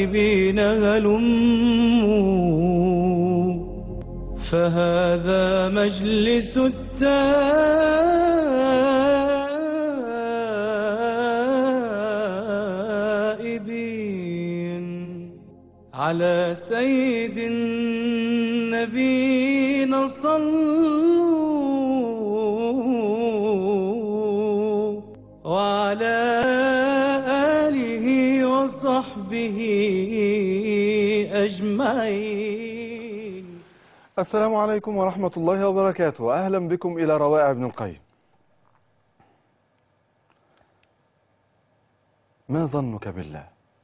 التائبين هلموا فهذا مجلس التائبين على سيد النبينا صلوا وعلى آله وصحبه أجمعين السلام عليكم ورحمة الله وبركاته أهلا بكم إلى روائع ابن القيم ما ظنك بالله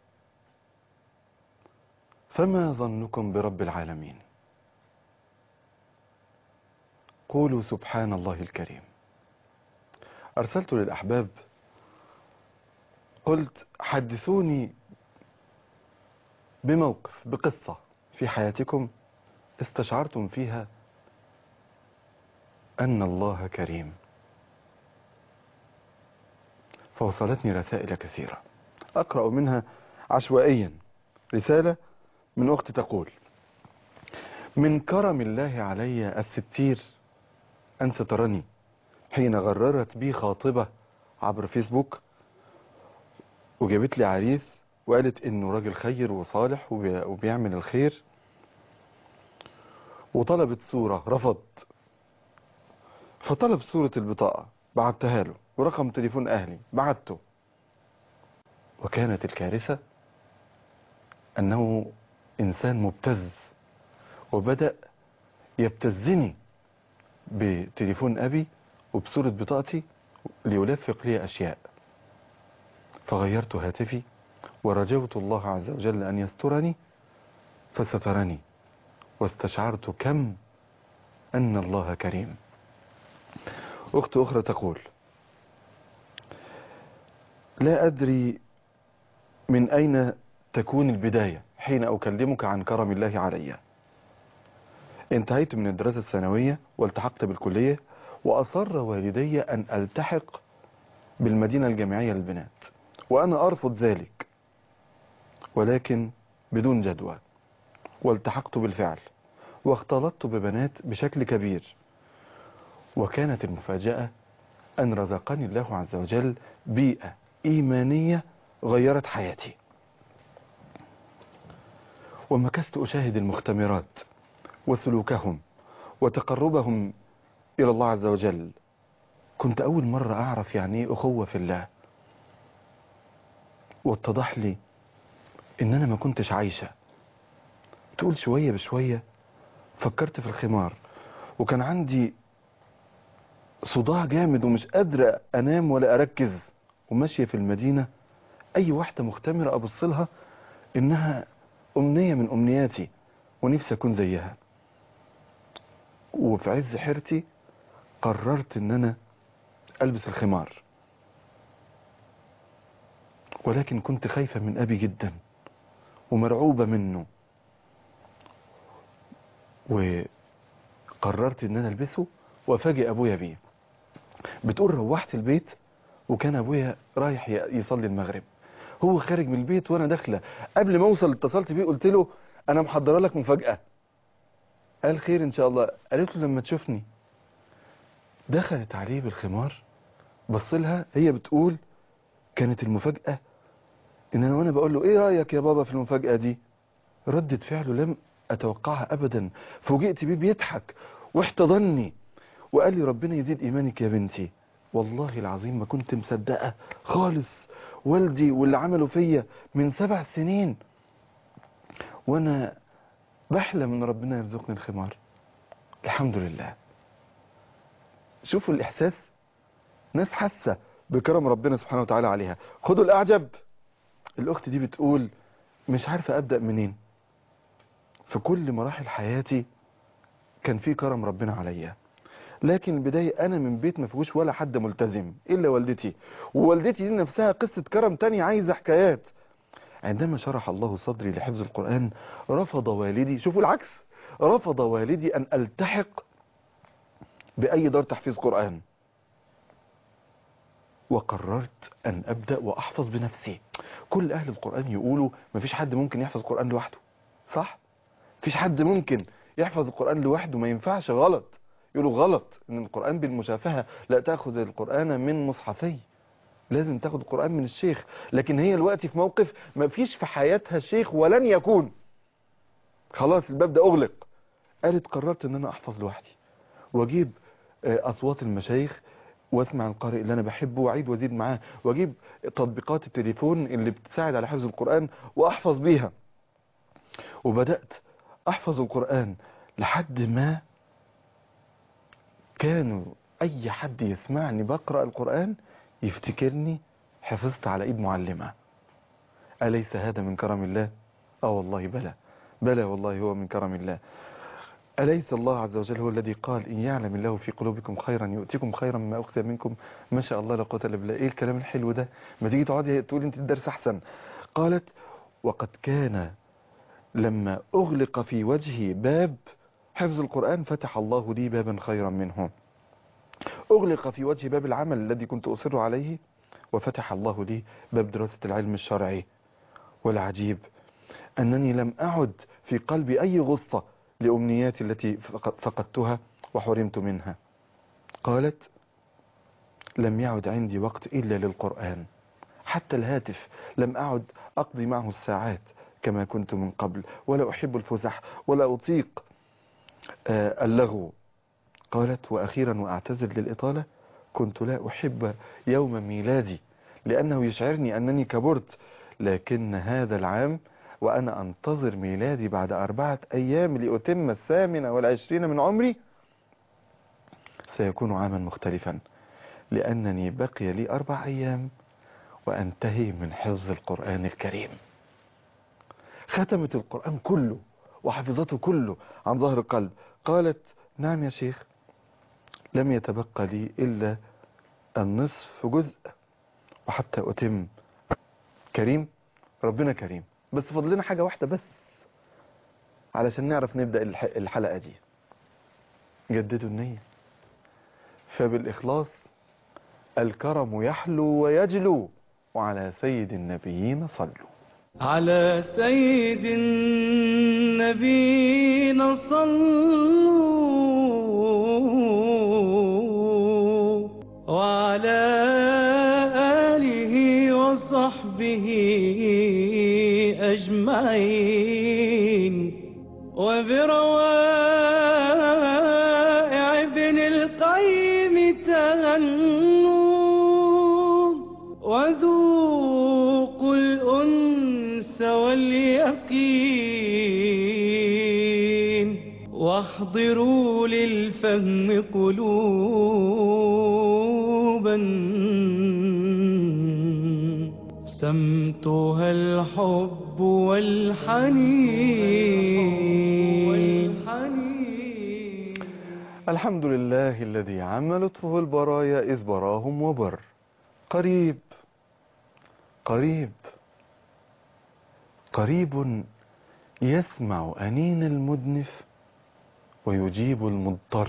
فما ظنكم برب العالمين قولوا سبحان الله الكريم أرسلت للأحباب قلت حدثوني بموقف بقصة في حياتكم استشعرتم فيها أن الله كريم فوصلتني رسائل كثيرة أقرأ منها عشوائيا رسالة من أخت تقول من كرم الله علي الستير أن سترني حين غررت بي خاطبة عبر فيسبوك وجابت لي عريس وقالت انه راجل خير وصالح وبي- وبيعمل الخير وطلبت صورة رفض فطلب صورة البطاقة بعتها له ورقم تليفون اهلي بعته وكانت الكارثة انه انسان مبتز وبدأ يبتزني بتليفون ابي وبصورة بطاقتي ليلفق لي اشياء فغيرت هاتفي ورجوت الله عز وجل أن يسترني فسترني واستشعرت كم أن الله كريم أخت أخرى تقول لا أدري من أين تكون البداية حين أكلمك عن كرم الله علي انتهيت من الدراسة الثانوية والتحقت بالكلية وأصر والدي أن ألتحق بالمدينة الجامعية للبنات وأنا أرفض ذلك ولكن بدون جدوى والتحقت بالفعل واختلطت ببنات بشكل كبير وكانت المفاجأة أن رزقني الله عز وجل بيئة إيمانية غيرت حياتي ومكثت أشاهد المختمرات وسلوكهم وتقربهم إلى الله عز وجل كنت أول مرة أعرف يعني إيه أخوة في الله واتضح لي ان انا ما كنتش عايشة تقول شوية بشوية فكرت في الخمار وكان عندي صداع جامد ومش قادر انام ولا اركز وماشية في المدينة اي واحدة مختمرة ابص لها انها امنية من امنياتي ونفسي اكون زيها وفي عز حيرتي قررت ان انا البس الخمار ولكن كنت خايفة من أبي جدا ومرعوبة منه وقررت ان انا البسه وافاجئ ابويا بيه بتقول روحت البيت وكان ابويا رايح ي- يصلي المغرب هو خارج من البيت وانا داخله قبل ما اوصل اتصلت بيه قلت له انا محضره لك مفاجاه قال خير ان شاء الله قالت له لما تشوفني دخلت عليه بالخمار بص لها هي بتقول كانت المفاجاه ان انا وانا بقول له ايه رايك يا بابا في المفاجاه دي ردة فعله لم اتوقعها ابدا فوجئت بيه بيضحك واحتضني وقال لي ربنا يزيد ايمانك يا بنتي والله العظيم ما كنت مصدقه خالص والدي واللي عمله فيا من سبع سنين وانا بحلم ان ربنا يرزقني الخمار الحمد لله شوفوا الاحساس ناس حاسه بكرم ربنا سبحانه وتعالى عليها خدوا الاعجب الاخت دي بتقول مش عارفه ابدا منين في كل مراحل حياتي كان في كرم ربنا عليا لكن البداية أنا من بيت ما فيهوش ولا حد ملتزم إلا والدتي ووالدتي دي نفسها قصة كرم تاني عايزة حكايات عندما شرح الله صدري لحفظ القرآن رفض والدي شوفوا العكس رفض والدي أن ألتحق بأي دار تحفيظ قرآن وقررت أن أبدأ وأحفظ بنفسي كل اهل القرآن يقولوا مفيش حد ممكن يحفظ القرآن لوحده صح مفيش حد ممكن يحفظ القرآن لوحده ما ينفعش غلط يقولوا غلط ان القرآن بالمشافهة لا تأخذ القرآن من مصحفي لازم تاخد القرآن من الشيخ لكن هي الوقت في موقف ما فيش في حياتها شيخ ولن يكون خلاص الباب ده اغلق قالت قررت ان انا احفظ لوحدي واجيب آه، اصوات المشايخ واسمع القارئ اللي انا بحبه واعيد وازيد معاه واجيب تطبيقات التليفون اللي بتساعد على حفظ القرآن واحفظ بيها وبدأت احفظ القرآن لحد ما كانوا اي حد يسمعني بقرأ القرآن يفتكرني حفظت على ايد معلمة أليس هذا من كرم الله اه والله بلى بلى والله هو من كرم الله أليس الله عز وجل هو الذي قال إن يعلم الله في قلوبكم خيرا يؤتكم خيرا مما أخذ منكم ما شاء الله لا قوة إلا بالله إيه الكلام الحلو ده ما تيجي تقعدي تقول أنت الدرس أحسن قالت وقد كان لما أغلق في وجهي باب حفظ القرآن فتح الله لي بابا خيرا منه أغلق في وجهي باب العمل الذي كنت أصر عليه وفتح الله لي باب دراسة العلم الشرعي والعجيب أنني لم أعد في قلبي أي غصة لأمنياتي التي فق- فقدتها وحرمت منها قالت لم يعد عندي وقت إلا للقرآن حتى الهاتف لم أعد أقضي معه الساعات كما كنت من قبل ولا أحب الفسح ولا أطيق آه، اللغو قالت وأخيرا وأعتذر للإطالة كنت لا أحب يوم ميلادي لأنه يشعرني أنني كبرت لكن هذا العام وأنا أنتظر ميلادي بعد أربعة أيام لأتم الثامنة والعشرين من عمري سيكون عاما مختلفا لأنني بقي لي أربع أيام وأنتهي من حفظ القرآن الكريم ختمت القرآن كله وحفظته كله عن ظهر القلب قالت نعم يا شيخ لم يتبقى لي إلا النصف جزء وحتى أتم كريم ربنا كريم بس فضلنا حاجة واحدة بس علشان نعرف نبدأ الح- الحلقة دي جددوا النية فبالإخلاص الكرم يحلو ويجلو وعلى سيد النبيين صلوا على سيد النبينا صلوا وعلى آله وصحبه أجمعين وبروائع ابن القيم تهنوا وذوقوا الأنس واليقين واحضروا للفهم قلوبا سمتها الحب والحنين الحمد لله الذي عم لطفه البرايا إذ براهم وبر قريب قريب قريب يسمع أنين المدنف ويجيب المضطر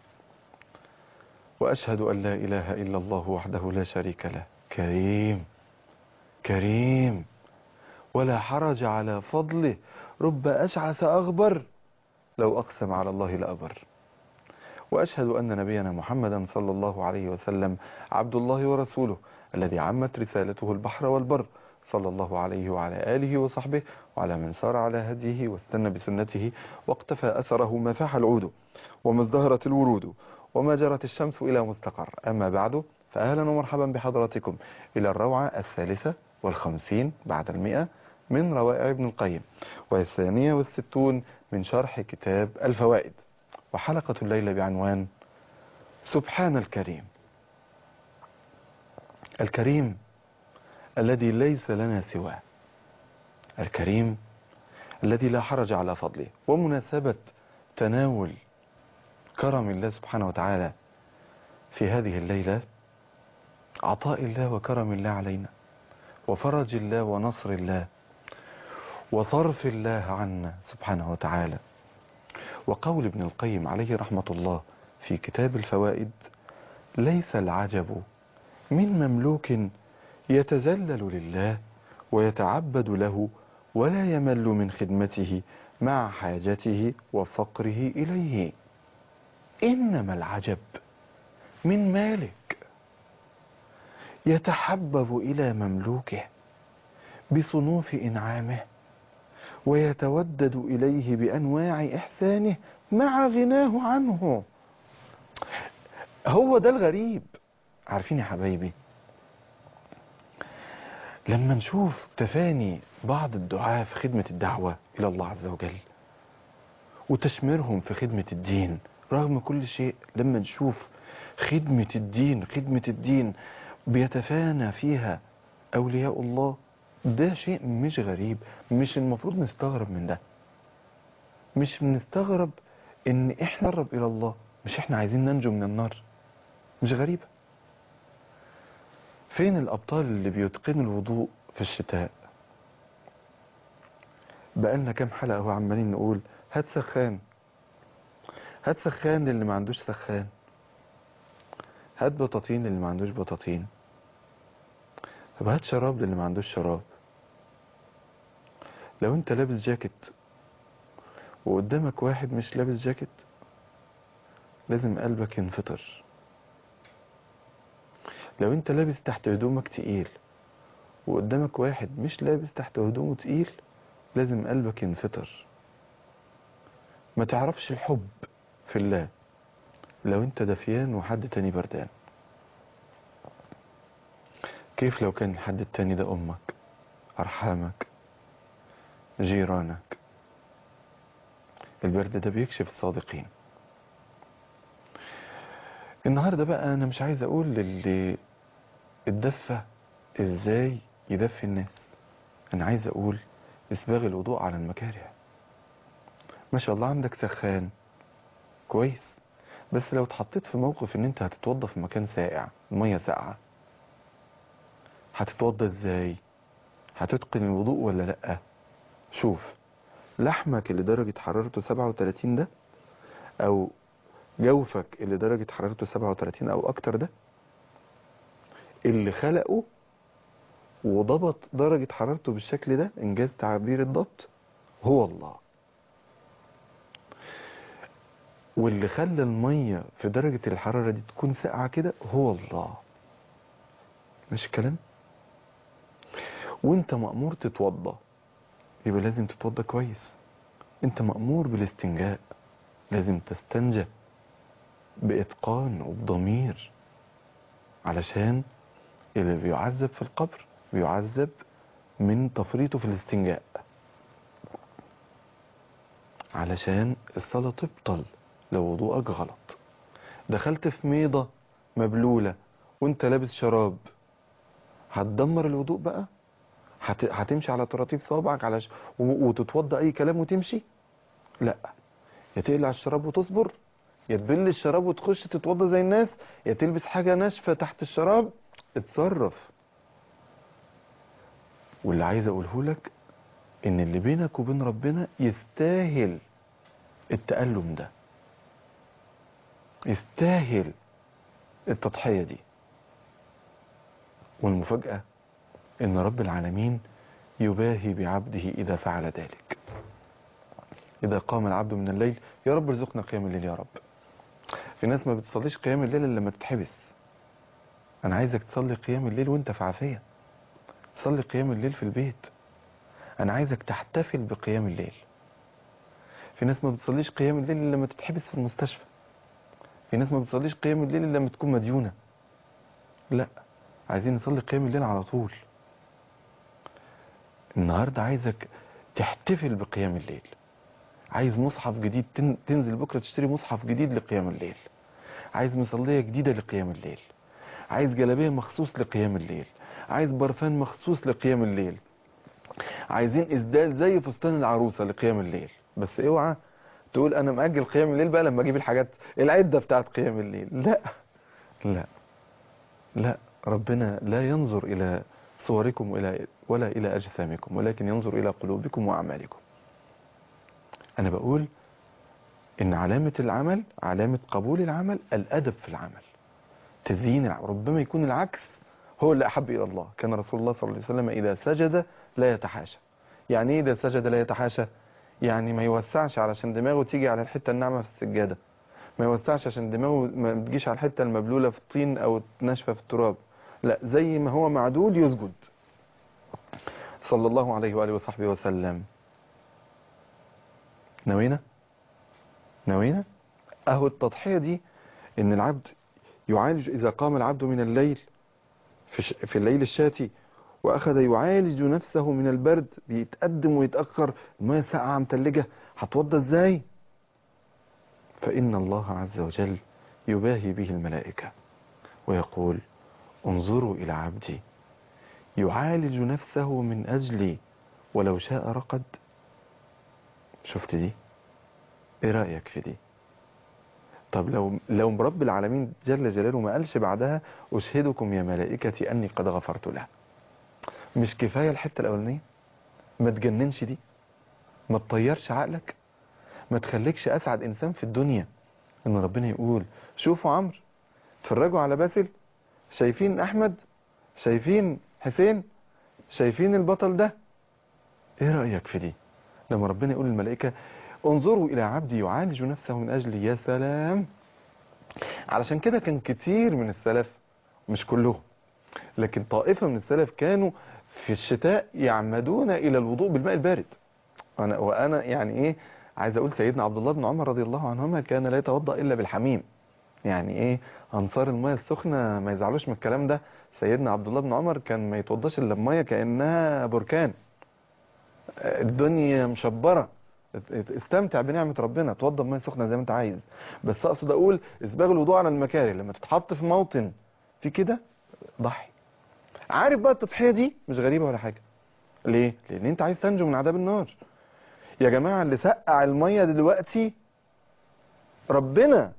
وأشهد أن لا إله إلا الله وحده لا شريك له كريم كريم ولا حرج على فضله رب أشعث أغبر لو أقسم على الله لأبر وأشهد أن نبينا محمدا صلى الله عليه وسلم عبد الله ورسوله الذي عمت رسالته البحر والبر صلى الله عليه وعلى آله وصحبه وعلى من سار على هديه واستنى بسنته واقتفى أثره ما فاح العود وما ازدهرت الورود وما جرت الشمس إلى مستقر أما بعد فأهلا ومرحبا بحضراتكم إلى الروعة الثالثة والخمسين بعد المئة من روائع ابن القيم والثانية والستون من شرح كتاب الفوائد وحلقة الليلة بعنوان سبحان الكريم الكريم الذي ليس لنا سواه الكريم الذي لا حرج على فضله ومناسبة تناول كرم الله سبحانه وتعالى في هذه الليلة عطاء الله وكرم الله علينا وفرج الله ونصر الله وصرف الله عنا سبحانه وتعالى وقول ابن القيم عليه رحمة الله في كتاب الفوائد ليس العجب من مملوك يتذلل لله ويتعبد له ولا يمل من خدمته مع حاجته وفقره إليه إنما العجب من مالك يتحبب إلى مملوكه بصنوف إنعامه ويتودد إليه بأنواع إحسانه مع غناه عنه هو ده الغريب عارفين يا حبايبي لما نشوف تفاني بعض الدعاة في خدمة الدعوة إلى الله عز وجل وتشميرهم في خدمة الدين رغم كل شيء لما نشوف خدمة الدين خدمة الدين بيتفانى فيها أولياء الله ده شيء مش غريب مش المفروض نستغرب من ده مش بنستغرب ان احنا نقرب الى الله مش احنا عايزين ننجو من النار مش غريبة فين الابطال اللي بيتقنوا الوضوء في الشتاء بقالنا كام حلقة اهو عمالين نقول هات سخان هات سخان للي ما عندوش سخان هات بطاطين للي ما عندوش بطاطين طب هات شراب للي ما عندوش شراب لو انت لابس جاكيت وقدامك واحد مش لابس جاكيت لازم قلبك ينفطر لو انت لابس تحت هدومك تقيل وقدامك واحد مش لابس تحت هدومه تقيل لازم قلبك ينفطر ما تعرفش الحب في الله لو انت دفيان وحد تاني بردان كيف لو كان الحد التاني ده امك ارحامك جيرانك البرد ده بيكشف الصادقين النهاردة بقى انا مش عايز اقول للي الدفة ازاي يدفي الناس انا عايز اقول اسباغ الوضوء على المكاره ما شاء الله عندك سخان كويس بس لو اتحطيت في موقف ان انت هتتوضى في مكان ساقع المية ساقعة هتتوضى ازاي هتتقن الوضوء ولا لأ شوف لحمك اللي درجة حرارته 37 ده او جوفك اللي درجة حرارته 37 او اكتر ده اللي خلقه وضبط درجة حرارته بالشكل ده انجاز تعبير الضبط هو الله واللي خلى المية في درجة الحرارة دي تكون ساقعة كده هو الله مش الكلام وانت مأمور تتوضى يبقى لازم تتوضى كويس انت مأمور بالاستنجاء لازم تستنجى بإتقان وبضمير علشان اللي بيعذب في القبر بيعذب من تفريطه في الاستنجاء علشان الصلاة تبطل لو وضوءك غلط دخلت في ميضة مبلولة وانت لابس شراب هتدمر الوضوء بقى هت... هتمشي على طراطيف صوابعك على ش... و... وتتوضى اي كلام وتمشي لا يا تقلع الشراب وتصبر يا تبل الشراب وتخش تتوضى زي الناس يا تلبس حاجة ناشفة تحت الشراب اتصرف واللي عايز اقوله لك ان اللي بينك وبين ربنا يستاهل التألم ده يستاهل التضحية دي والمفاجأة ان رب العالمين يباهي بعبده اذا فعل ذلك اذا قام العبد من الليل يا رب ارزقنا قيام الليل يا رب في ناس ما بتصليش قيام الليل الا لما تتحبس انا عايزك تصلي قيام الليل وانت في عافية صلي قيام الليل في البيت انا عايزك تحتفل بقيام الليل في ناس ما بتصليش قيام الليل الا لما تتحبس في المستشفى في ناس ما بتصليش قيام الليل الا لما تكون مديونة لا عايزين نصلي قيام الليل على طول النهاردة عايزك تحتفل بقيام الليل عايز مصحف جديد تن- تنزل بكرة تشتري مصحف جديد لقيام الليل عايز مصلية جديدة لقيام الليل عايز جلابية مخصوص لقيام الليل عايز برفان مخصوص لقيام الليل عايزين اسدال زي فستان العروسة لقيام الليل بس اوعى تقول انا مأجل قيام الليل بقى لما اجيب الحاجات العدة بتاعت قيام الليل لا لا لا ربنا لا ينظر الى صوركم ولا ولا الى اجسامكم ولكن ينظر الى قلوبكم واعمالكم انا بقول ان علامة العمل علامة قبول العمل الادب في العمل تزيين العمل ربما يكون العكس هو اللي أحب إلى الله كان رسول الله صلى الله عليه وسلم إذا سجد لا يتحاشى يعني إيه إذا سجد لا يتحاشى يعني ما يوسعش علشان دماغه تيجي على الحتة الناعمة في السجادة ما يوسعش عشان دماغه ما تجيش على الحتة المبلولة في الطين أو ناشفة في التراب لا زي ما هو معدول يسجد صلى الله عليه وآله وصحبه وسلم نوينا نوينا أهو التضحية دي إن العبد يعالج إذا قام العبد من الليل في, ش... في الليل الشاتي وأخذ يعالج نفسه من البرد بيتقدم ويتأخر المياه ساقعة متلجة هتوضى ازاي فإن الله عز وجل يباهي به الملائكة ويقول انظروا إلى عبدي يعالج نفسه من أجلي ولو شاء رقد شفت دي ايه رأيك في دي طب لو لو رب العالمين جل جلاله ما قالش بعدها أشهدكم يا ملائكتي أني قد غفرت له مش كفاية الحتة الأولانية ما تجننش دي ما تطيرش عقلك ما تخليكش أسعد إنسان في الدنيا إن ربنا يقول شوفوا عمرو اتفرجوا على باسل شايفين أحمد شايفين حسين شايفين البطل ده ايه رأيك في دي لما ربنا يقول للملائكة انظروا إلى عبدي يعالج نفسه من أجلي يا سلام علشان كده كان كتير من السلف مش كلهم لكن طائفة من السلف كانوا في الشتاء يعمدون إلى الوضوء بالماء البارد وأنا, وأنا يعني إيه عايز أقول سيدنا عبد الله بن عمر رضي الله عنهما كان لا يتوضأ إلا بالحميم يعني إيه أنصار المياه السخنة ما يزعلوش من الكلام ده سيدنا عبد الله بن عمر كان ما يتوضاش إلا بمية كأنها بركان الدنيا مشبرة استمتع بنعمة ربنا توضى بمية سخنة زي ما انت عايز بس اقصد اقول اسباغ الوضوء على المكاره لما تتحط في موطن في كده ضحي عارف بقى التضحية دي مش غريبة ولا حاجة ليه لان انت عايز تنجو من عذاب النار يا جماعة اللي سقع المية دلوقتي ربنا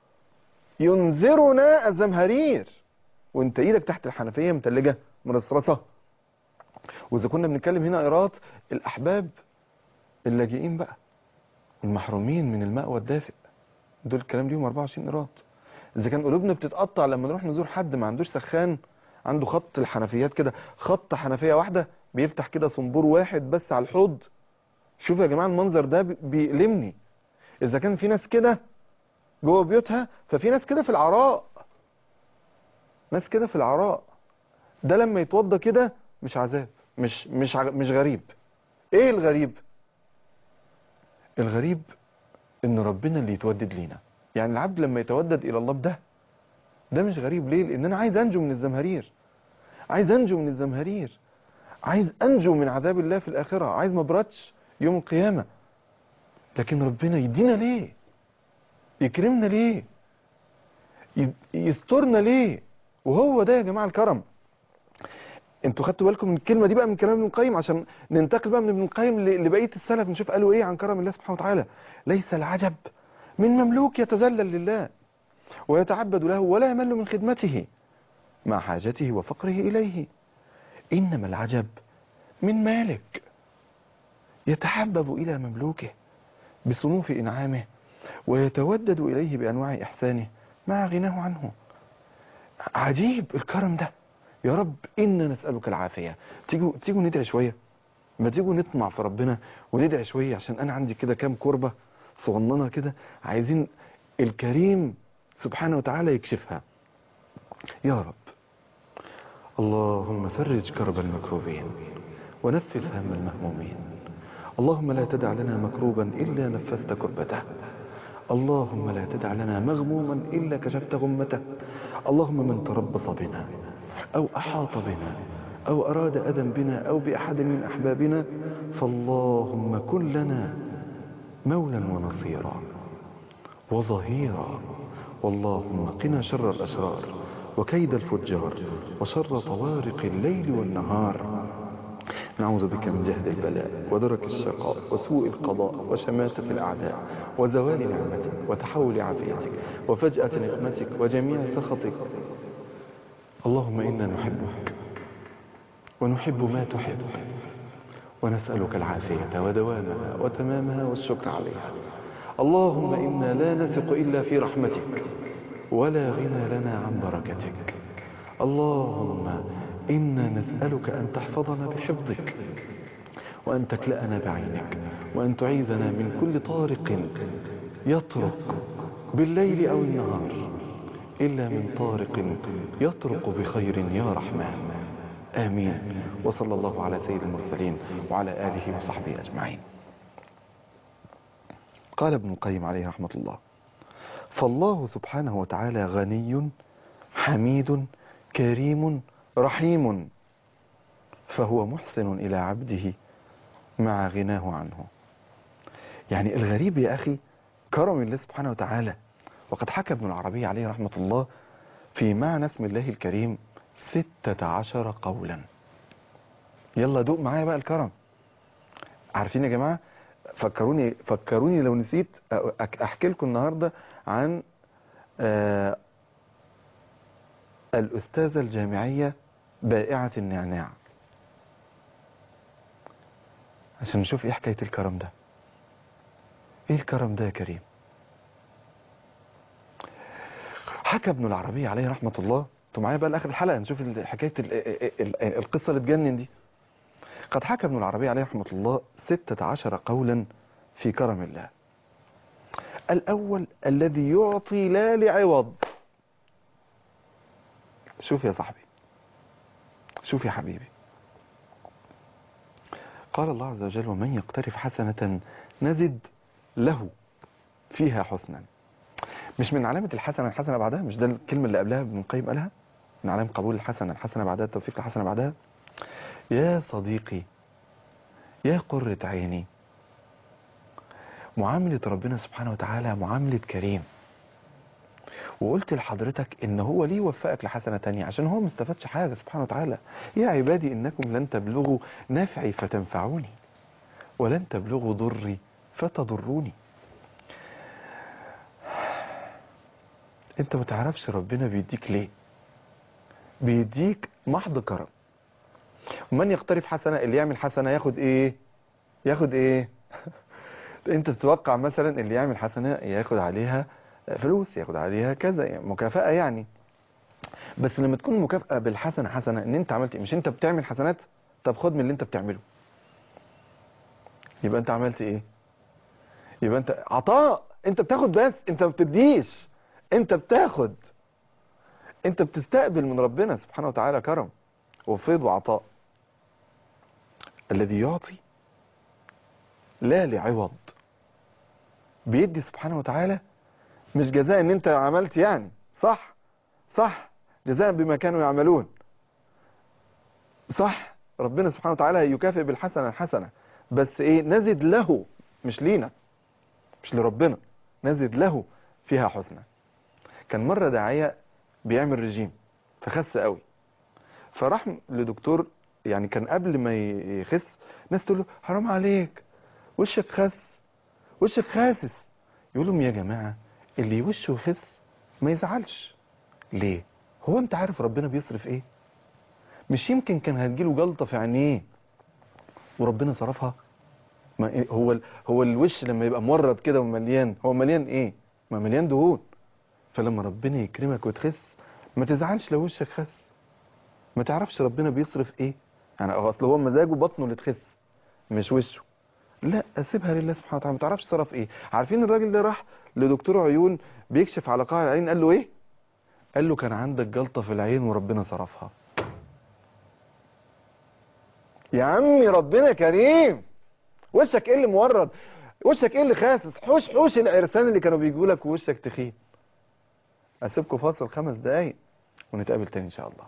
ينذرنا الزمهرير وانت ايدك تحت الحنفية متلجة مرصرصة واذا كنا بنتكلم هنا قيراط الاحباب اللاجئين بقى المحرومين من الماء والدافئ دول الكلام ليهم 24 قيراط اذا كان قلوبنا بتتقطع لما نروح نزور حد ما عندوش سخان عنده خط الحنفيات كده خط حنفيه واحده بيفتح كده صنبور واحد بس على الحوض شوف يا جماعه المنظر ده بيألمني اذا كان في ناس كده جوه بيوتها ففي ناس كده في العراء ناس كده في العراء ده لما يتوضى كده مش عذاب مش مش مش غريب ايه الغريب الغريب ان ربنا اللي يتودد لينا يعني العبد لما يتودد الى الله بده ده مش غريب ليه لان انا عايز انجو من الزمهرير عايز انجو من الزمهرير عايز انجو من عذاب الله في الاخره عايز ما ابردش يوم القيامه لكن ربنا يدينا ليه يكرمنا ليه يسترنا ليه وهو ده يا جماعه الكرم انتوا خدتوا بالكم من الكلمه دي بقى من كلام ابن القيم عشان ننتقل بقى من ابن القيم لبقيه السلف نشوف قالوا ايه عن كرم الله سبحانه وتعالى ليس العجب من مملوك يتذلل لله ويتعبد له ولا يمل من خدمته مع حاجته وفقره اليه انما العجب من مالك يتحبب الى مملوكه بصنوف انعامه ويتودد اليه بانواع احسانه مع غناه عنه عجيب الكرم ده يا رب إنا نسألك العافية تيجوا تيجوا ندعي شوية ما تيجوا نطمع في ربنا وندعي شوية عشان أنا عندي كده كام كربة صغننة كده عايزين الكريم سبحانه وتعالى يكشفها يا رب اللهم فرج كرب المكروبين ونفس هم المهمومين اللهم لا تدع لنا مكروبا إلا نفست كربته اللهم لا تدع لنا مغموما إلا كشفت غمته اللهم من تربص بنا أو أحاط بنا أو أراد أذى بنا أو بأحد من أحبابنا فاللهم كن لنا مولا ونصيرا وظهيرا واللهم قنا شر الأشرار وكيد الفجار وشر طوارق الليل والنهار نعوذ بك من جهد البلاء ودرك الشقاء وسوء القضاء وشماتة الأعداء وزوال نعمتك وتحول عافيتك وفجأة نقمتك وجميع سخطك اللهم إنا نحبك ونحب ما تحب ونسألك العافية ودوامها وتمامها والشكر عليها اللهم إنا لا نثق إلا في رحمتك ولا غنى لنا عن بركتك اللهم إنا نسألك أن تحفظنا بحفظك وأن تكلأنا بعينك وأن تعيذنا من كل طارق يطرق بالليل أو النهار إلا من طارق يطرق بخير يا رحمن آمين وصلى الله على سيد المرسلين وعلى آله وصحبه أجمعين قال ابن القيم عليه رحمة الله فالله سبحانه وتعالى غني حميد كريم رحيم فهو محسن إلى عبده مع غناه عنه يعني الغريب يا أخي كرم الله سبحانه وتعالى وقد حكى ابن العربي عليه رحمة الله في معنى اسم الله الكريم ستة عشر قولا يلا دوق معايا بقى الكرم عارفين يا جماعة فكروني فكروني لو نسيت أك- احكي لكم النهاردة عن آه الأستاذة الجامعية بائعة النعناع عشان نشوف ايه حكاية الكرم ده ايه الكرم ده يا كريم حكى ابن العربي عليه رحمة الله انتوا معايا بقى لاخر الحلقة نشوف ال- حكاية ال- ال- ال- القصة اللي تجنن دي قد حكى ابن العربي عليه رحمة الله ستة عشر قولا في كرم الله الأول الذي يعطي لا لعوض شوف يا صاحبي شوف يا حبيبي قال الله عز وجل ومن يقترف حسنة نزد له فيها حسنا مش من علامة الحسنة الحسنة بعدها مش ده الكلمة اللي قبلها ابن القيم قالها من علامة قبول الحسنة الحسنة بعدها التوفيق الحسنة بعدها يا صديقي يا قرة عيني معاملة ربنا سبحانه وتعالى معاملة كريم وقلت لحضرتك ان هو ليه وفقك لحسنة تانية عشان هو مستفادش حاجة سبحانه وتعالى يا عبادي انكم لن تبلغوا نافعي فتنفعوني ولن تبلغوا ضري فتضروني انت ما تعرفش ربنا بيديك ليه بيديك محض كرم ومن يقترف حسنة اللي يعمل حسنة ياخد ايه ياخد ايه انت تتوقع مثلا اللي يعمل حسنة ياخد عليها فلوس ياخد عليها كذا يعني مكافأة يعني بس لما تكون المكافأة بالحسنة حسنة ان انت عملت إيه؟ مش انت بتعمل حسنات طب خد من اللي انت بتعمله يبقى انت عملت ايه يبقى انت عطاء انت بتاخد بس انت ما بتديش انت بتاخد انت بتستقبل من ربنا سبحانه وتعالى كرم وفيض وعطاء الذي يعطي لا لعوض بيدي سبحانه وتعالى مش جزاء ان انت عملت يعني صح صح جزاء بما كانوا يعملون صح ربنا سبحانه وتعالى يكافئ بالحسنة الحسنة بس ايه نزد له مش لينا مش لربنا نزد له فيها حسنة كان مرة داعية بيعمل رجيم فخس قوي فراح لدكتور يعني كان قبل ما يخس ناس تقول له حرام عليك وشك خس وشك خاسس يقول لهم يا جماعة اللي وشه يخس ما يزعلش ليه هو انت عارف ربنا بيصرف ايه مش يمكن كان هتجيله جلطة في عينيه وربنا صرفها ما إيه هو ال... هو الوش لما يبقى مورد كده ومليان هو مليان ايه ما مليان دهون فلما ربنا يكرمك وتخس ما تزعلش لو وشك خس ما تعرفش ربنا بيصرف ايه يعني اصل هو مزاجه بطنه اللي تخس مش وشه لا سيبها لله سبحانه وتعالى ما تعرفش صرف ايه عارفين الراجل ده راح لدكتور عيون بيكشف على قاع العين قال له ايه قال له كان عندك جلطة في العين وربنا صرفها يا عمي ربنا كريم وشك ايه اللي مورد وشك ايه اللي خاسس حوش حوش العرسان اللي كانوا بيجوا لك ووشك تخين اسيبكم فاصل خمس دقايق ونتقابل تاني ان شاء الله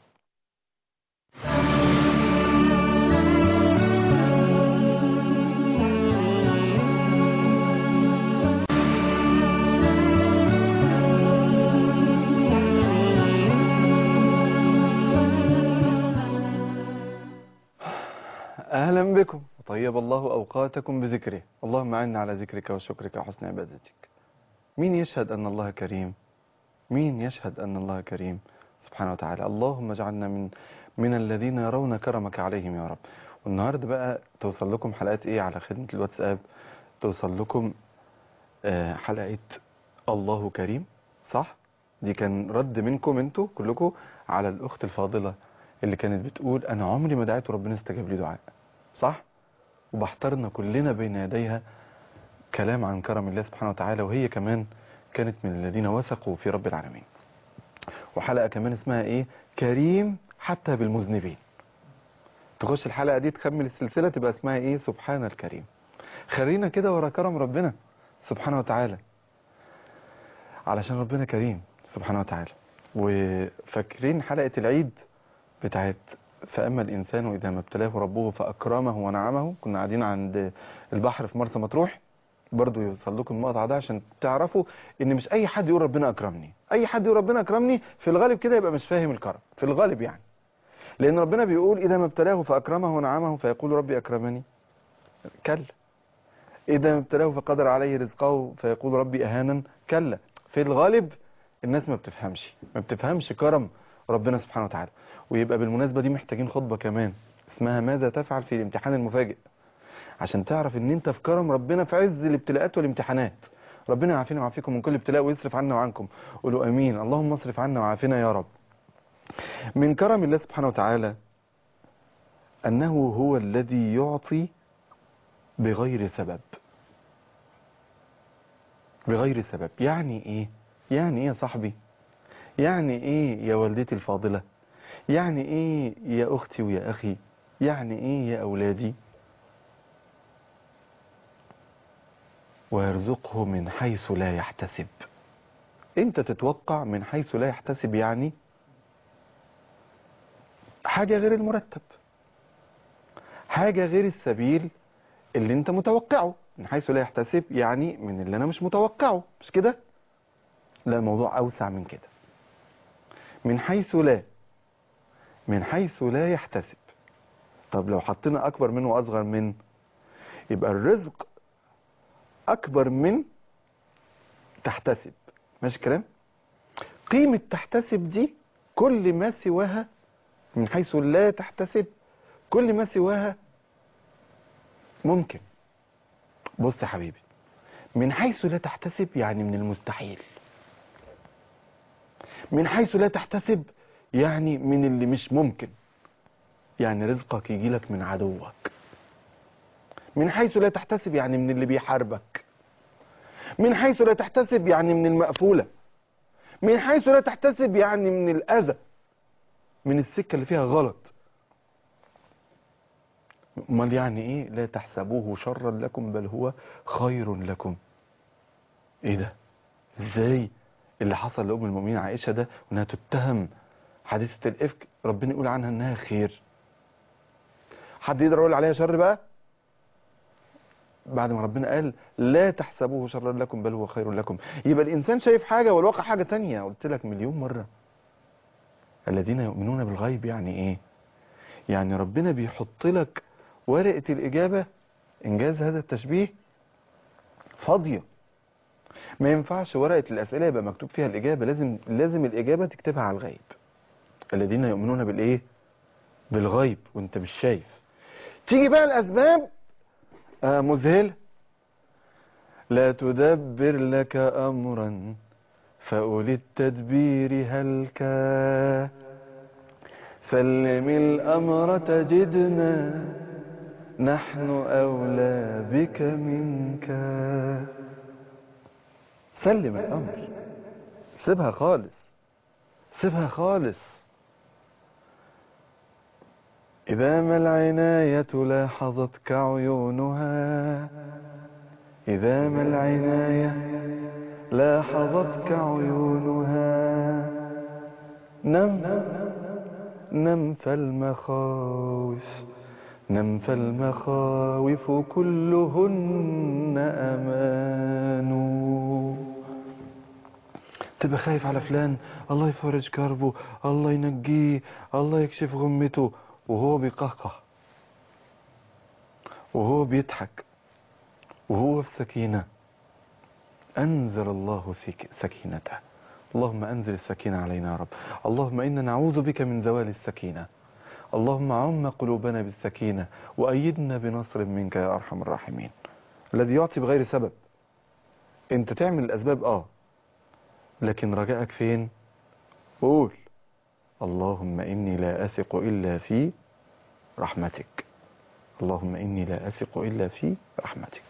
أهلا بكم وطيب الله أوقاتكم بذكره اللهم أعنا على ذكرك وشكرك وحسن عبادتك مين يشهد أن الله كريم مين يشهد أن الله كريم سبحانه وتعالى اللهم اجعلنا من من الذين يرون كرمك عليهم يا رب والنهاردة بقى توصل لكم حلقات ايه على خدمة الواتساب توصل لكم آه، حلقة الله كريم صح دي كان رد منكم انتوا كلكم على الأخت الفاضلة اللي كانت بتقول أنا عمري ما دعيت وربنا استجاب لي دعاء صح؟ وبحترنا كلنا بين يديها كلام عن كرم الله سبحانه وتعالى وهي كمان كانت من الذين وثقوا في رب العالمين وحلقة كمان اسمها ايه كريم حتى بالمذنبين تخش الحلقة دي تكمل السلسلة تبقى اسمها ايه سبحان الكريم خلينا كده ورا كرم ربنا سبحانه وتعالى علشان ربنا كريم سبحانه وتعالى وفاكرين حلقة العيد بتاعت فأما الإنسان إذا ما ابتلاه ربه فأكرمه ونعمه كنا قاعدين عند البحر في مرسى مطروح برضو يوصل لكم المقطع ده عشان تعرفوا ان مش اي حد يقول ربنا اكرمني اي حد يقول ربنا اكرمني في الغالب كده يبقى مش فاهم الكرم في الغالب يعني لان ربنا بيقول اذا ما ابتلاه فاكرمه ونعمه فيقول ربي اكرمني كلا اذا ما ابتلاه فقدر عليه رزقه فيقول ربي اهانا كلا في الغالب الناس ما بتفهمش ما بتفهمش كرم ربنا سبحانه وتعالى ويبقى بالمناسبة دي محتاجين خطبة كمان اسمها ماذا تفعل في الامتحان المفاجئ عشان تعرف ان انت في كرم ربنا في عز الابتلاءات والامتحانات ربنا يعافينا ويعافيكم من كل ابتلاء ويصرف عنا وعنكم قولوا امين اللهم اصرف عنا وعافنا يا رب من كرم الله سبحانه وتعالى انه هو الذي يعطي بغير سبب بغير سبب يعني ايه يعني ايه يا صاحبي يعني ايه يا والدتي الفاضلة يعني ايه يا اختي ويا اخي يعني ايه يا اولادي ويرزقه من حيث لا يحتسب انت تتوقع من حيث لا يحتسب يعني حاجة غير المرتب حاجة غير السبيل اللي انت متوقعه من حيث لا يحتسب يعني من اللي انا مش متوقعه مش كده لا الموضوع اوسع من كده من حيث لا من حيث لا يحتسب طب لو حطينا اكبر منه واصغر من يبقى الرزق اكبر من تحتسب ماشي الكلام قيمة تحتسب دي كل ما سواها من حيث لا تحتسب كل ما سواها ممكن بص يا حبيبي من حيث لا تحتسب يعني من المستحيل من حيث لا تحتسب يعني من اللي مش ممكن يعني رزقك يجي لك من عدوك من حيث لا تحتسب يعني من اللي بيحاربك من حيث لا تحتسب يعني من المقفولة من حيث لا تحتسب يعني من الأذى من السكة اللي فيها غلط امال يعني ايه لا تحسبوه شرا لكم بل هو خير لكم ايه ده ازاي اللي حصل لأم المؤمنين عائشة ده وانها تتهم حادثة الإفك ربنا يقول عنها انها خير حد يقدر يقول عليها شر بقى بعد ما ربنا قال لا تحسبوه شرا لكم بل هو خير لكم يبقى الإنسان شايف حاجة والواقع حاجة تانية قلت لك مليون مرة الذين يؤمنون بالغيب يعني ايه يعني ربنا بيحط لك ورقة الإجابة إنجاز هذا التشبيه فاضية ما ينفعش ورقة الأسئلة يبقى مكتوب فيها الإجابة لازم لازم الإجابة تكتبها على الغيب الذين يؤمنون بالإيه بالغيب وانت مش شايف تيجي بقى الأسباب آه مذهلة لا تدبر لك أمرا فأولي التدبير هلكا سلم الأمر تجدنا نحن أولى بك منك سلم الأمر سيبها خالص سيبها خالص إذا ما العناية لاحظتك عيونها إذا ما العناية لاحظتك عيونها نم نم فالمخاوف نم فالمخاوف كلهن أمان تبقى خايف على فلان الله يفرج كربه الله ينجيه الله يكشف غمته وهو بيقهقه وهو بيضحك وهو في سكينة أنزل الله سك- سكينته اللهم أنزل السكينة علينا يا رب اللهم إنا نعوذ بك من زوال السكينة اللهم عم قلوبنا بالسكينة وأيدنا بنصر منك يا أرحم الراحمين الذي يعطي بغير سبب انت تعمل الأسباب آه لكن رجائك فين قول اللهم إني لا أثق إلا في رحمتك اللهم إني لا أثق إلا في رحمتك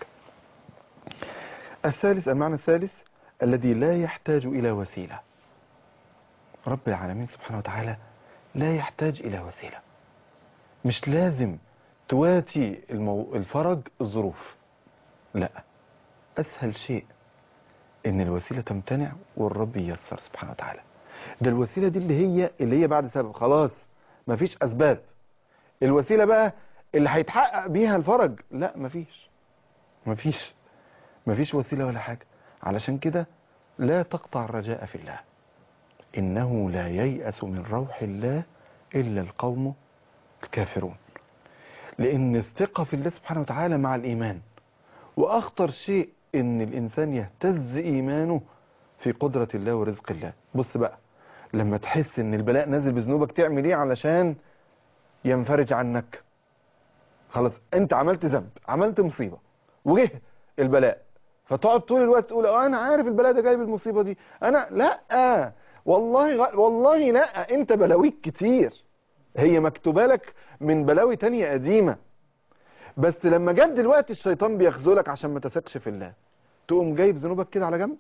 الثالث المعنى الثالث الذي لا يحتاج إلى وسيلة رب العالمين سبحانه وتعالى لا يحتاج إلى وسيلة مش لازم تواتي المو... الفرج الظروف لا أسهل شيء إن الوسيلة تمتنع والرب ييسر سبحانه وتعالى ده الوسيلة دي اللي هي اللي هي بعد سبب خلاص مفيش أسباب الوسيلة بقى اللي هيتحقق بيها الفرج لا مفيش مفيش مفيش وسيلة ولا حاجة علشان كده لا تقطع الرجاء في الله إنه لا ييأس من روح الله إلا القوم الكافرون لأن الثقة في الله سبحانه وتعالى مع الإيمان وأخطر شيء إن الإنسان يهتز إيمانه في قدرة الله ورزق الله بص بقى لما تحس إن البلاء نازل بذنوبك تعمل إيه علشان ينفرج عنك خلاص أنت عملت ذنب عملت مصيبة وجه البلاء فتقعد طول الوقت تقول اه انا عارف البلاء ده جاي بالمصيبه دي انا لا والله غ... والله لا انت بلاويك كتير هي مكتوبه لك من بلاوي تانية قديمه بس لما جت دلوقتي الشيطان بيخذلك عشان ما تثقش في الله تقوم جايب ذنوبك كده على جنب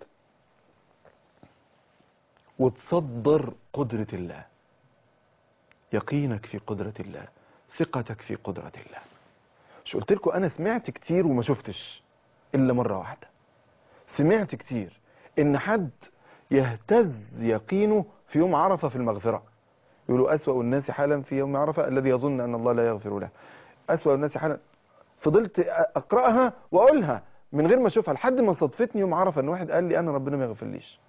وتصدر قدرة الله يقينك في قدرة الله ثقتك في قدرة الله مش قلت لكم انا سمعت كتير وما شفتش الا مرة واحدة سمعت كتير ان حد يهتز يقينه في يوم عرفة في المغفرة يقولوا أسوأ الناس حالا في يوم عرفة الذي يظن أن الله لا يغفر له أسوأ الناس حالا فضلت أقرأها وأقولها من غير ما أشوفها لحد ما صدفتني يوم عرفة أن واحد قال لي أنا ربنا ما يغفرليش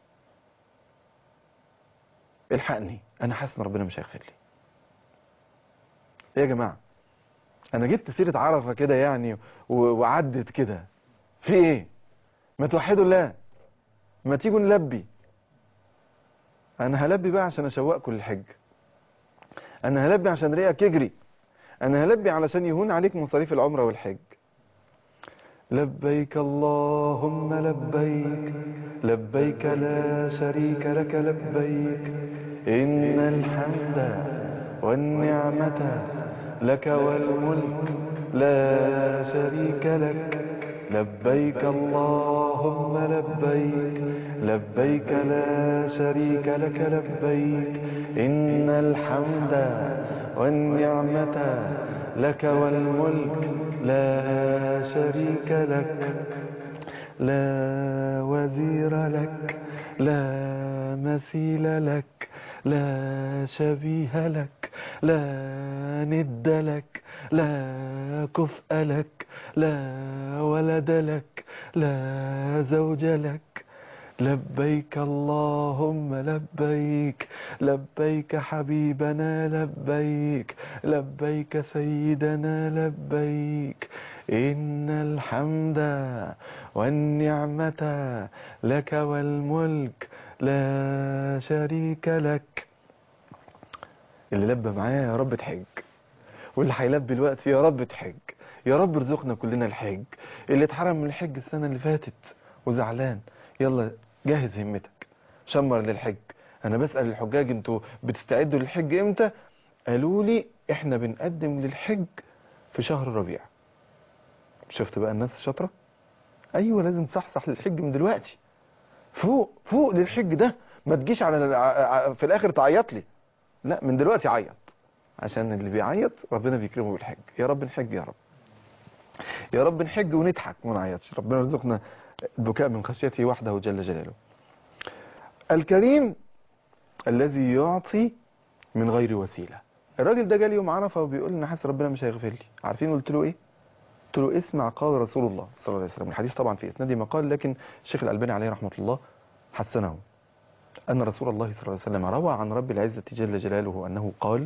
الحقني أنا حاسس أن ربنا مش هيغفر لي إيه يا جماعة أنا جبت سيرة عرفة كده يعني و- وعدت كده في إيه ما توحدوا الله ما تيجوا نلبي انا هلبي بقى عشان اشوقكم للحج انا هلبي عشان ريقك يجري انا هلبي علشان يهون عليك مصاريف العمرة والحج لبيك اللهم لبيك لبيك لا شريك لك لبيك إن الحمد والنعمة لك والملك لا شريك لك لبيك اللهم لبيك لبيك لا شريك لك لبيك إن الحمد والنعمة لك والملك لا شريك لك لا وزير لك لا مثيل لك لا شبيه لك لا ند لك لا كفء لك لا ولد لك لا زوج لك لبيك اللهم لبيك لبيك حبيبنا لبيك لبيك سيدنا لبيك إن الحمد والنعمة لك والملك لا شريك لك اللي لبى معايا يا رب تحج واللي هيلبي الوقت يا رب تحج يا رب ارزقنا كلنا الحج اللي اتحرم من الحج السنة اللي فاتت وزعلان يلا جهز همتك شمر للحج انا بسأل الحجاج انتوا بتستعدوا للحج امتى قالوا لي احنا بنقدم للحج في شهر ربيع شفت بقى الناس الشاطرة ايوه لازم تصحصح للحج من دلوقتي فوق فوق للحج ده ما تجيش على ع- في الاخر تعيط لي لا من دلوقتي عيط عشان اللي بيعيط ربنا بيكرمه بالحج يا رب نحج يا رب يا رب نحج ونضحك وما نعيطش ربنا يرزقنا البكاء من خشيته وحده جل جلاله الكريم الذي يعطي من غير وسيلة الراجل ده جالي يوم عرفة وبيقول لي انا حاسس ربنا مش هيغفر لي عارفين قلت له ايه قلت له اسمع قال رسول الله صلى الله عليه وسلم الحديث طبعا في اسناده مقال لكن الشيخ الألباني عليه رحمة الله حسنه أن رسول الله صلى الله عليه وسلم روى عن رب العزة جل جلاله أنه قال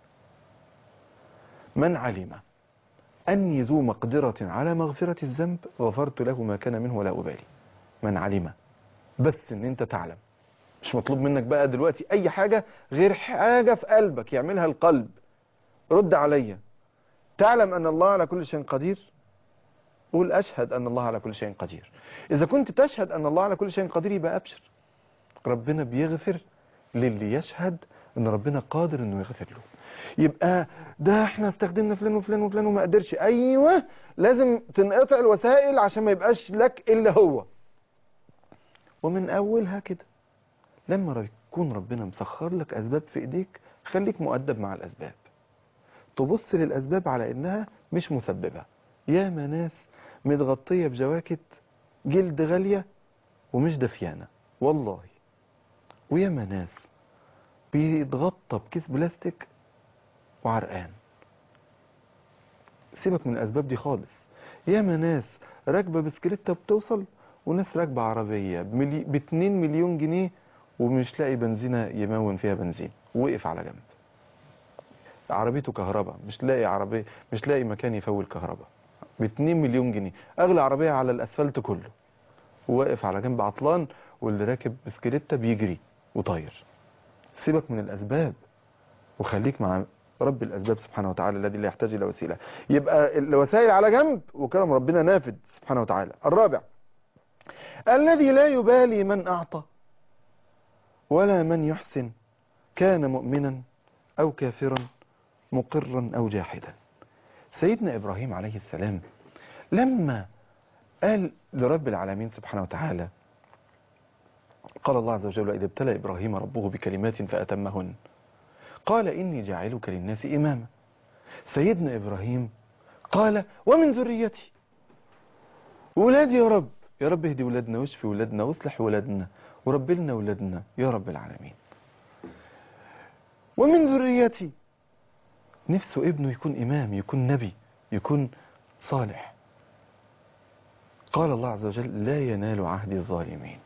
من علم أني ذو مقدرة على مغفرة الذنب غفرت له ما كان منه ولا أبالي من علم بس ان انت تعلم مش مطلوب منك بقى دلوقتي اي حاجة غير حاجة في قلبك يعملها القلب رد عليا تعلم ان الله على كل شيء قدير قول اشهد ان الله على كل شيء قدير اذا كنت تشهد ان الله على كل شيء قدير يبقى ابشر ربنا بيغفر للي يشهد ان ربنا قادر انه يغفر له يبقى ده احنا استخدمنا فلان وفلان وفلان وما قدرش ايوه لازم تنقطع الوسائل عشان ما يبقاش لك الا هو ومن اولها كده لما يكون ربنا مسخر لك اسباب في ايديك خليك مؤدب مع الاسباب تبص للاسباب على انها مش مسببه ياما ناس متغطيه بجواكت جلد غاليه ومش دفيانه والله وياما ناس بيتغطى بكيس بلاستيك وعرقان سيبك من الاسباب دي خالص ياما ناس راكبه بسكليته بتوصل وناس راكبه عربيه بملي... ب 2 مليون جنيه ومش لاقي بنزينه يمون فيها بنزين وقف على جنب عربيته كهرباء مش لاقي عربيه مش لاقي مكان يفول كهرباء ب 2 مليون جنيه اغلى عربيه على الاسفلت كله وواقف على جنب عطلان واللي راكب بسكليته بيجري وطاير سيبك من الاسباب وخليك مع رب الاسباب سبحانه وتعالى الذي لا يحتاج الى وسيله يبقى الوسائل على جنب وكلام ربنا نافذ سبحانه وتعالى الرابع الذي لا يبالي من اعطى ولا من يحسن كان مؤمنا او كافرا مقرا او جاحدا سيدنا ابراهيم عليه السلام لما قال لرب العالمين سبحانه وتعالى قال الله عز وجل إذا ابتلى إبراهيم ربه بكلمات فأتمهن قال إني جاعلك للناس إماما سيدنا إبراهيم قال ومن ذريتي ولادي يا رب يا رب اهدي ولادنا واشفي ولادنا واصلح ولادنا ورب لنا ولادنا يا رب العالمين ومن ذريتي نفسه ابنه يكون إمام يكون نبي يكون صالح قال الله عز وجل لا ينال عهد الظالمين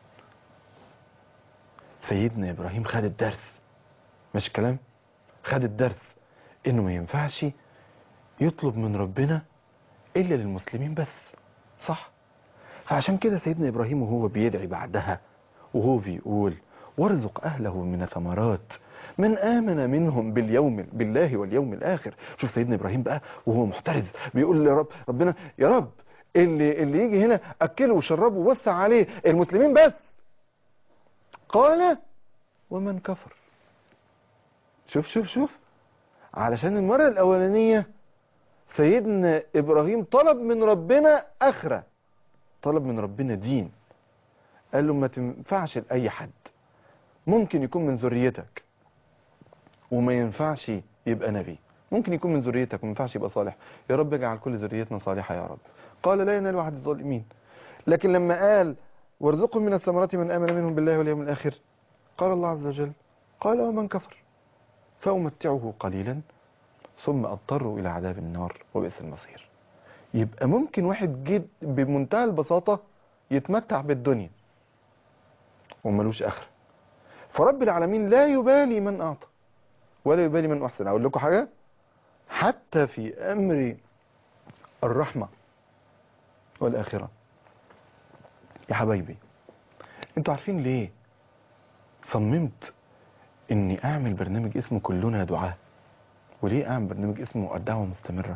سيدنا إبراهيم خد الدرس مش كلام خد الدرس إنه ما ينفعش يطلب من ربنا إلا للمسلمين بس صح فعشان كده سيدنا إبراهيم وهو بيدعي بعدها وهو بيقول وارزق أهله من ثمرات من آمن منهم باليوم بالله واليوم الآخر شوف سيدنا إبراهيم بقى وهو محترز بيقول لرب ربنا يا رب اللي اللي يجي هنا أكله وشربه ووسع عليه المسلمين بس قال ومن كفر شوف شوف شوف علشان المرة الأولانية سيدنا إبراهيم طلب من ربنا أخرة طلب من ربنا دين قال له ما تنفعش لأي حد ممكن يكون من ذريتك وما ينفعش يبقى نبي ممكن يكون من ذريتك وما ينفعش يبقى صالح يا رب اجعل كل ذريتنا صالحة يا رب قال لا ينال واحد الظالمين لكن لما قال وارزقهم من الثمرات من آمن منهم بالله واليوم الآخر قال الله عز وجل قال ومن كفر فأمتعه قليلا ثم أضطره إلى عذاب النار وبئس المصير يبقى ممكن واحد جد بمنتهى البساطة يتمتع بالدنيا وملوش آخر فرب العالمين لا يبالي من أعطى ولا يبالي من أحسن أقول لكم حاجة حتى في أمر الرحمة والآخرة يا حبايبي انتوا عارفين ليه صممت اني اعمل برنامج اسمه كلنا دعاء وليه اعمل برنامج اسمه الدعوة مستمرة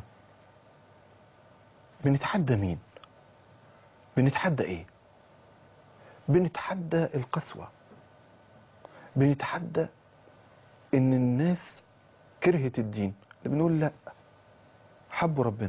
بنتحدى مين بنتحدى ايه بنتحدى القسوة بنتحدى ان الناس كرهت الدين اللي بنقول لا حبوا ربنا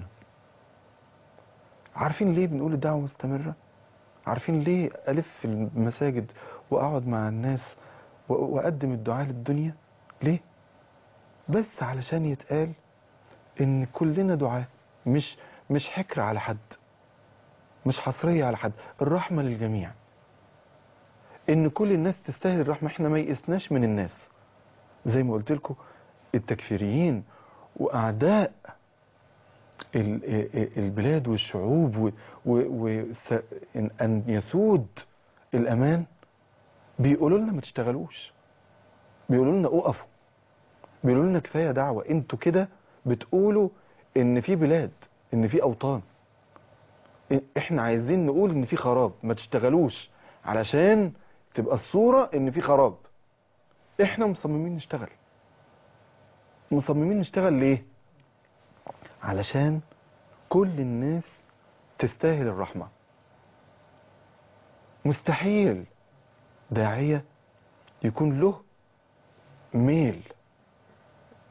عارفين ليه بنقول الدعوة مستمرة عارفين ليه ألف في المساجد وأقعد مع الناس و- وأقدم الدعاء للدنيا ليه بس علشان يتقال إن كلنا دعاء مش مش حكر على حد مش حصرية على حد الرحمة للجميع إن كل الناس تستاهل الرحمة إحنا ما يئسناش من الناس زي ما قلت لكم التكفيريين وأعداء ال- ال- البلاد والشعوب و- و- وس- إن- أن يسود الأمان بيقولوا لنا ما تشتغلوش بيقولوا لنا اقفوا بيقولوا لنا كفاية دعوة انتوا كده بتقولوا ان في بلاد ان في اوطان إ- احنا عايزين نقول ان في خراب ما تشتغلوش علشان تبقى الصورة ان في خراب احنا مصممين نشتغل مصممين نشتغل ليه علشان كل الناس تستاهل الرحمة مستحيل داعية يكون له ميل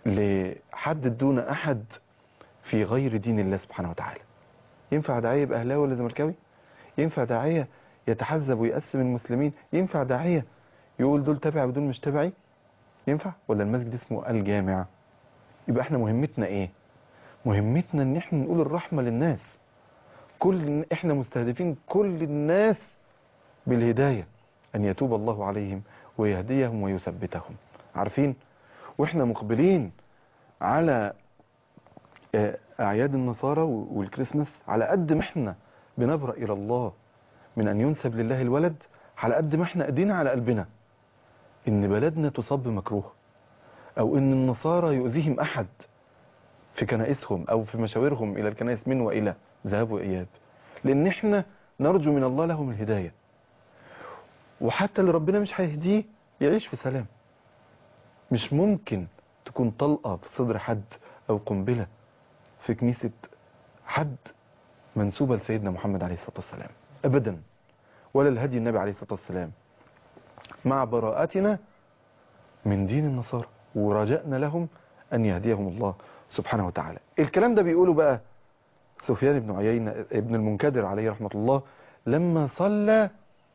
لحد دون أحد في غير دين الله سبحانه وتعالى ينفع داعية يبقى أهلاوي ولا زملكاوي ينفع داعية يتحزب ويقسم المسلمين ينفع داعية يقول دول تبع ودول مش تبعي ينفع ولا المسجد اسمه الجامع يبقى احنا مهمتنا ايه مهمتنا ان احنا نقول الرحمة للناس كل احنا مستهدفين كل الناس بالهداية ان يتوب الله عليهم ويهديهم ويثبتهم عارفين واحنا مقبلين على آه، اعياد النصارى والكريسماس على قد ما احنا بنبرأ الى الله من ان ينسب لله الولد على قد ما احنا ايدينا على قلبنا ان بلدنا تصب مكروه او ان النصارى يؤذيهم احد في كنائسهم او في مشاورهم الى الكنائس من والى ذهاب واياب لان احنا نرجو من الله لهم الهدايه وحتى اللي ربنا مش هيهديه يعيش في سلام مش ممكن تكون طلقه في صدر حد او قنبله في كنيسه حد منسوبه لسيدنا محمد عليه الصلاه والسلام ابدا ولا الهدي النبي عليه الصلاه والسلام مع براءتنا من دين النصارى ورجأنا لهم أن يهديهم الله سبحانه وتعالى الكلام ده بيقوله بقى سفيان بن عيينة ابن المنكدر عليه رحمة الله لما صلى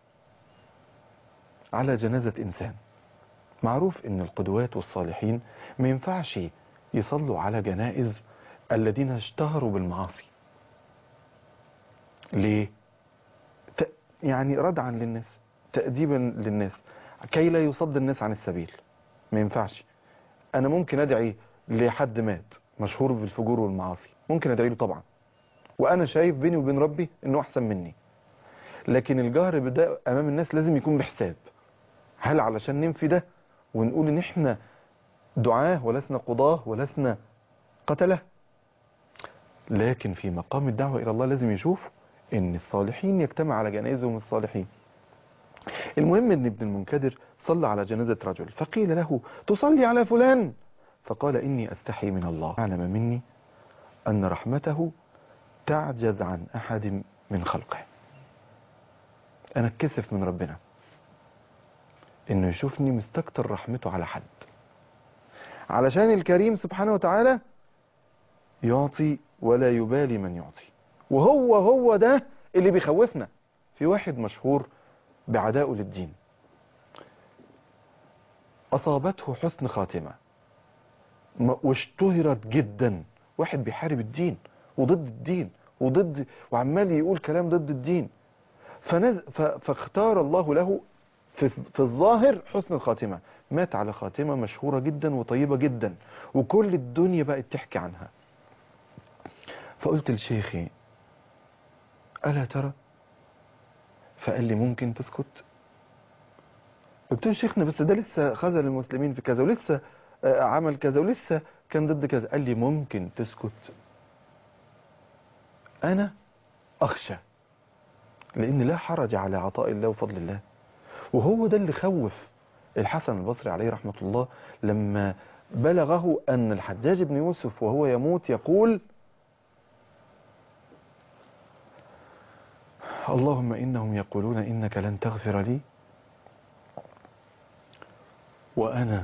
على جنازة إنسان معروف أن القدوات والصالحين ما ينفعش يصلوا على جنائز الذين اشتهروا بالمعاصي ليه ت- يعني ردعا للناس تأديبا للناس كي لا يصد الناس عن السبيل ما ينفعش انا ممكن ادعي لحد مات مشهور بالفجور والمعاصي ممكن ادعي له طبعا وانا شايف بيني وبين ربي انه احسن مني لكن الجهر بده امام الناس لازم يكون بحساب هل علشان ننفي ده ونقول ان احنا دعاه ولسنا قضاه ولسنا قتله لكن في مقام الدعوة الى الله لازم يشوف ان الصالحين يجتمع على جنائزهم الصالحين المهم ان ابن المنكدر صلى على جنازة رجل فقيل له تصلي على فلان فقال إني أستحي من الله أعلم مني أن رحمته تعجز عن أحد من خلقه أنا اتكسف من ربنا إنه يشوفني مستكتر رحمته على حد علشان الكريم سبحانه وتعالى يعطي ولا يبالي من يعطي وهو هو ده اللي بيخوفنا في واحد مشهور بعداءه للدين أصابته حسن خاتمة م- واشتهرت جدا واحد بيحارب الدين وضد الدين وضد وعمال يقول كلام ضد الدين فنز ف... فاختار الله له في... في الظاهر حسن الخاتمة مات على خاتمة مشهورة جدا وطيبة جدا وكل الدنيا بقت تحكي عنها فقلت لشيخي ألا ترى فقال لي ممكن تسكت قلت له شيخنا بس ده لسه خذل المسلمين في كذا ولسه آه، عمل كذا ولسه كان ضد كذا قال لي ممكن تسكت انا اخشى لان لا حرج على عطاء الله وفضل الله وهو ده اللي خوف الحسن البصري عليه رحمة الله لما بلغه ان الحجاج بن يوسف وهو يموت يقول اللهم انهم يقولون انك لن تغفر لي وأنا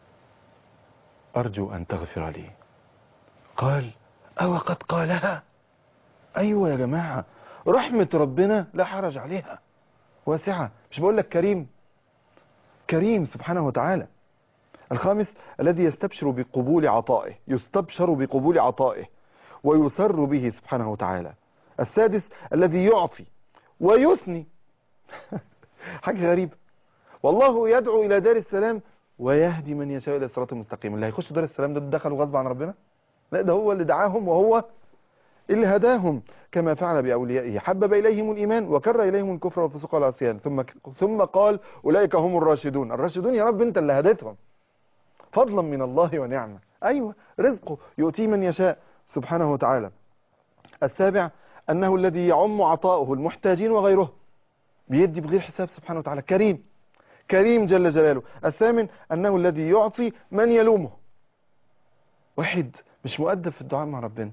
أرجو أن تغفر لي قال أو قد قالها أيوة يا جماعة رحمة ربنا لا حرج عليها واسعة مش بقول لك كريم كريم سبحانه وتعالى الخامس الذي يستبشر بقبول عطائه يستبشر بقبول عطائه ويسر به سبحانه وتعالى السادس الذي يعطي ويثني حاجة غريبة والله يدعو إلى دار السلام ويهدي من يشاء إلى الصراط المستقيم اللي هيخشوا دار السلام ده دخلوا غصب عن ربنا لا ده هو اللي دعاهم وهو اللي هداهم كما فعل بأوليائه حبب إليهم الإيمان وكر إليهم الكفر والفسوق والعصيان ثم ثم قال أولئك هم الراشدون الراشدون يا رب أنت اللي هديتهم فضلا من الله ونعمة أيوة رزقه يؤتي من يشاء سبحانه وتعالى السابع أنه الذي يعم عطاؤه المحتاجين وغيره بيدي بغير حساب سبحانه وتعالى كريم كريم جل جلاله الثامن أنه الذي يعطي من يلومه واحد مش مؤدب في الدعاء مع ربنا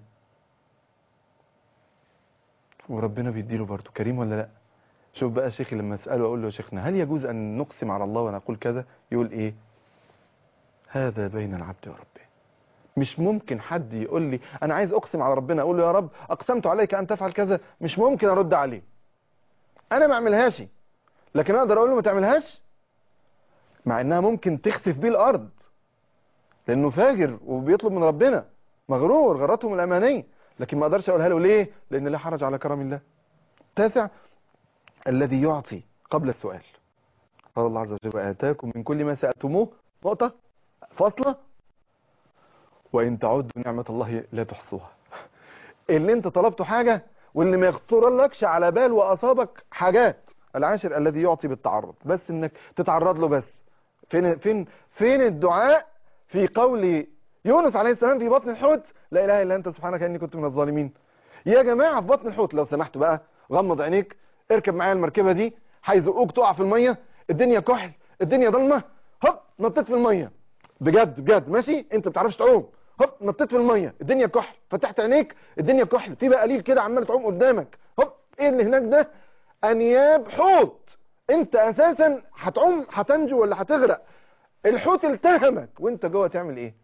وربنا بيديله برضه كريم ولا لا شوف بقى شيخي لما اساله اقول له يا شيخنا هل يجوز ان نقسم على الله ونقول كذا يقول ايه هذا بين العبد وربه مش ممكن حد يقول لي انا عايز اقسم على ربنا اقول له يا رب اقسمت عليك ان تفعل كذا مش ممكن ارد عليه انا ما اعملهاش لكن اقدر اقول له ما تعملهاش مع انها ممكن تخسف بيه الارض لانه فاجر وبيطلب من ربنا مغرور غرتهم الامانيه لكن ما اقدرش اقولها له ليه لان لا حرج على كرم الله تاسع الذي يعطي قبل السؤال قال الله عز وجل وآتاكم من كل ما سألتموه نقطة فاصلة وإن تعدوا نعمة الله لا تحصوها اللي انت طلبته حاجة واللي ما يخطر لكش على بال وأصابك حاجات العاشر الذي يعطي بالتعرض بس انك تتعرض له بس فين فين فين الدعاء في قول يونس عليه السلام في بطن الحوت لا اله الا انت سبحانك اني كنت من الظالمين يا جماعه في بطن الحوت لو سمحتوا بقى غمض عينيك اركب معايا المركبه دي هيزقوك تقع في الميه الدنيا كحل الدنيا ضلمه هوب نطيت في الميه بجد بجد ماشي انت ما بتعرفش تعوم هوب نطيت في الميه الدنيا كحل فتحت عينيك الدنيا كحل في بقى قليل كده عمال تعوم قدامك هوب ايه اللي هناك ده انياب حوت انت اساسا هتعوم هتنجو ولا هتغرق الحوت التهمك وانت جوه تعمل ايه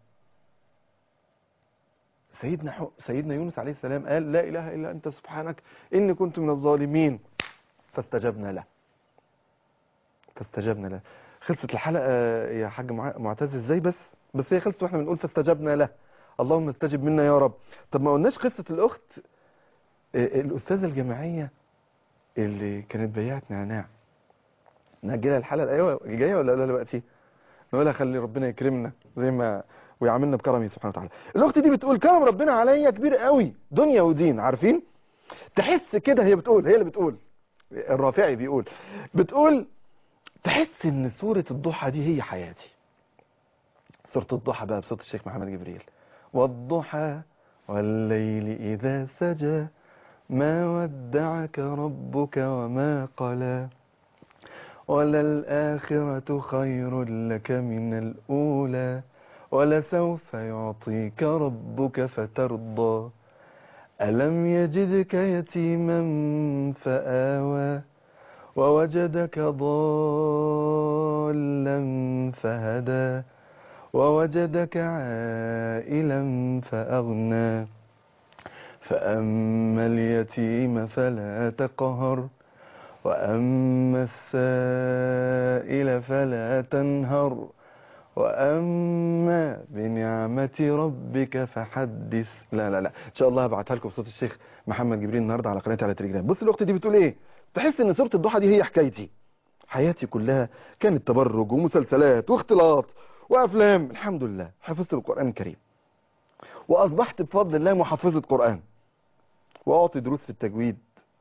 سيدنا حو... سيدنا يونس عليه السلام قال لا اله الا انت سبحانك اني كنت من الظالمين فاستجبنا له فاستجبنا له خلصت الحلقه يا حاج مع- معتز ازاي بس بس هي خلصت واحنا بنقول فاستجبنا له اللهم استجب منا يا رب طب ما قلناش قصه الاخت آه، الاستاذه الجامعيه اللي كانت بياعه نعناع نأجلها الحلقه ايوه الجايه ولا لا دلوقتي نقولها خلي ربنا يكرمنا زي ما ويعاملنا بكرمه سبحانه وتعالى الاخت دي بتقول كرم ربنا عليا كبير قوي دنيا ودين عارفين تحس كده هي بتقول هي اللي بتقول الرافعي بيقول بتقول تحس ان سورة الضحى دي هي حياتي سورة الضحى بقى بصوت الشيخ محمد جبريل والضحى والليل إذا سجى ما ودعك ربك وما قلى وللآخرة خير لك من الأولى ولسوف يعطيك ربك فترضى ألم يجدك يتيما فآوى ووجدك ضالا فهدى ووجدك عائلا فأغنى فأما اليتيم فلا تقهر وأما السائل فلا تنهر وأما بنعمة ربك فحدث لا لا لا إن شاء الله هبعتها لكم بصوت الشيخ محمد جبريل النهاردة على قناتي على تليجرام بص الأخت دي بتقول إيه تحس إن سورة الضحى دي هي حكايتي حياتي كلها كانت تبرج ومسلسلات واختلاط وأفلام الحمد لله حفظت القرآن الكريم وأصبحت بفضل الله محفظة قرآن وأعطي دروس في التجويد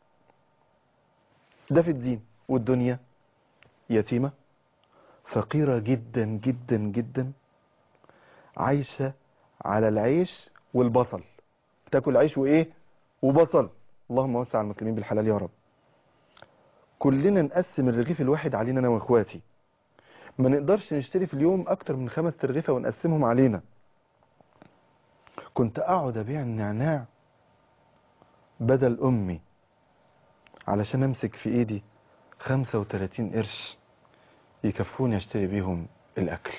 ده في الدين والدنيا يتيمة فقيرة جدا جدا جدا عايشة على العيش والبصل تاكل عيش وايه وبصل اللهم وسع المسلمين بالحلال يا رب كلنا نقسم الرغيف الواحد علينا انا واخواتي ما نقدرش نشتري في اليوم اكتر من خمس ترغيفة ونقسمهم علينا كنت اقعد ابيع النعناع بدل امي علشان امسك في ايدي 35 قرش يكفوني اشتري بيهم الاكل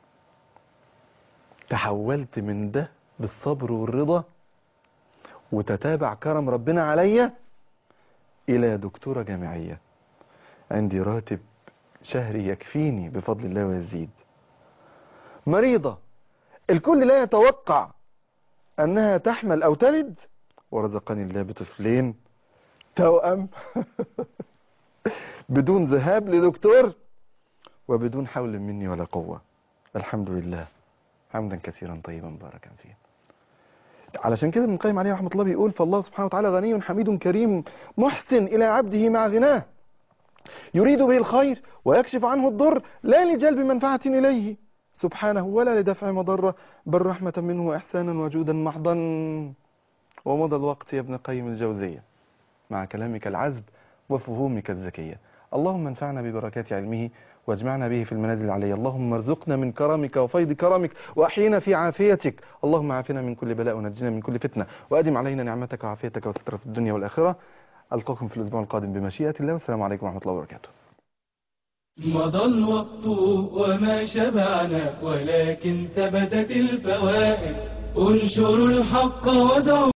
تحولت من ده بالصبر والرضا وتتابع كرم ربنا عليا الى دكتورة جامعية عندي راتب شهري يكفيني بفضل الله ويزيد مريضة الكل لا يتوقع انها تحمل او تلد ورزقني الله بطفلين توأم بدون ذهاب لدكتور وبدون حول مني ولا قوة الحمد لله حمدا كثيرا طيبا مباركا فيه علشان كده ابن القيم عليه رحمة الله بيقول فالله سبحانه وتعالى غني حميد كريم محسن إلى عبده مع غناه يريد به الخير ويكشف عنه الضر لا لجلب منفعة إليه سبحانه ولا لدفع مضرة بل رحمة منه وإحسانا وجودا محضا ومضى الوقت يا ابن قيم الجوزية مع كلامك العذب وفهومك الذكية اللهم انفعنا ببركات علمه واجمعنا به في المنازل العليا اللهم ارزقنا من كرمك وفيض كرمك وأحينا في عافيتك اللهم عافنا من كل بلاء ونجنا من كل فتنة وأدم علينا نعمتك وعافيتك وستر في الدنيا والآخرة ألقاكم في الأسبوع القادم بمشيئة الله والسلام عليكم ورحمة الله وبركاته مضى الوقت وما شبعنا ولكن ثبتت الفوائد انشروا الحق ودعوا